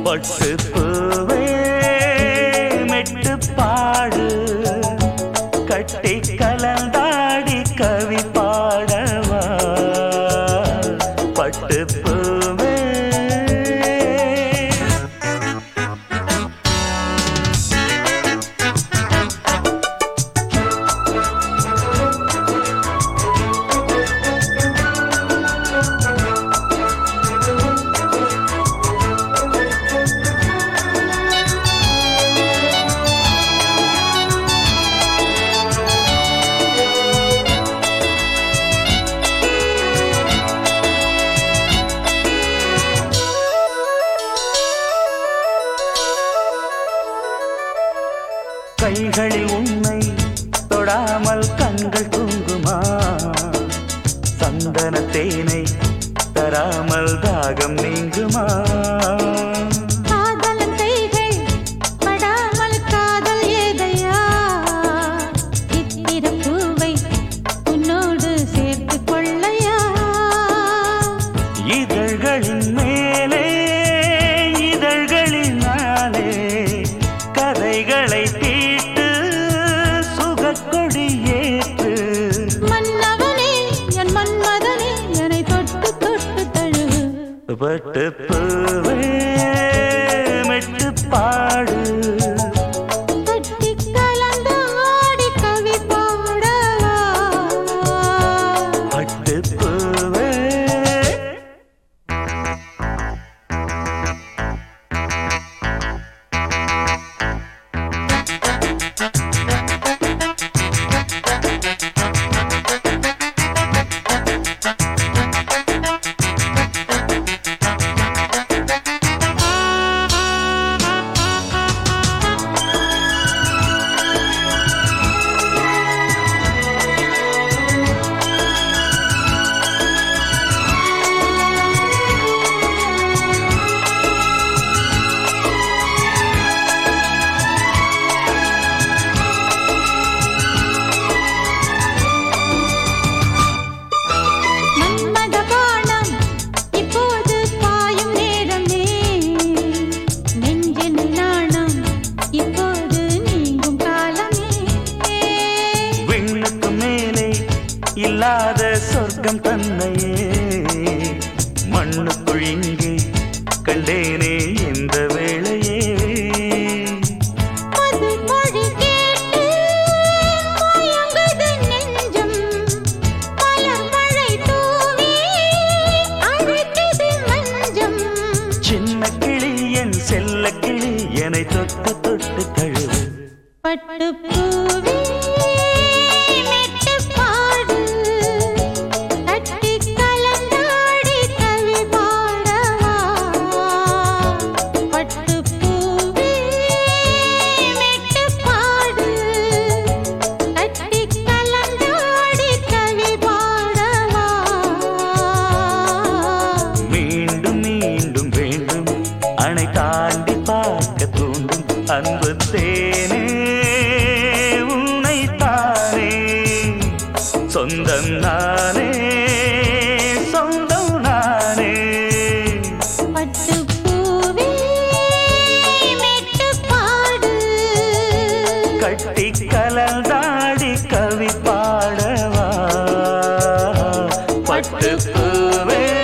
பட்டு பூவே மெட்டு பாடு கட்டி கலந்தாடி கவி பாடவா பட்டு பூவே கைகளில் உன்னை தொடாமல் கண்கள் தூங்குமா சந்தன தேனை தராமல் தாகம் நீங்குமா காதலன் கைகள் படாமல் காதல் ஏதையா இத்திர பூவை உன்னோடு சேர்த்து கொள்ளையா இதழ்களின் மேலே இதழ்களினாலே கதைகளை தீட்டு சுகக்கொடி ஏற்று மன்னவனே என் மன்மதனே என்னை தொட்டு தொட்டு தழுவு பட்டு பூவே மெட்டு பாடு கட்டி கலந்து ஆடி கவி பாடவா பட்டு பூவே மன்மத பானம் இப்போது பாயும் நேரமே நெஞ்சின் நாணம் இப்போது நீங்கும் காலமே விண்ணுக்கு மேலே இல்லாத சொர்க்கம் தன்னையே மண்ணுக்குள் இங்கே கண்டேனே இந்த வேளையே அது மொழி கேட்டு மயங்குது நெஞ்சம் மலர் மழை தூவி அழைக்குது மஞ்சம் சின்ன கிளி என் செல்ல கிளி என்னை தொட்டு தொட்டு தழுவு பட்டு பூவே மெட்டு பாடு கட்டி கலந்தாடி கவி பாடவா பட்டு பூவே மெட்டு பாடு கட்டி கலந்தாடி கவி பாடவா மீண்டும் மீண்டும் வேண்டும் அணை தாண்டி பார்க்க தூண்டும் அன்பு தேனே உன்னை தானே சொந்தம் நானே சொந்தம் நானே பட்டு பூவே மெட்டு பாடு கட்டி கலந்தாடி கவி பாடவா பட்டு பூவே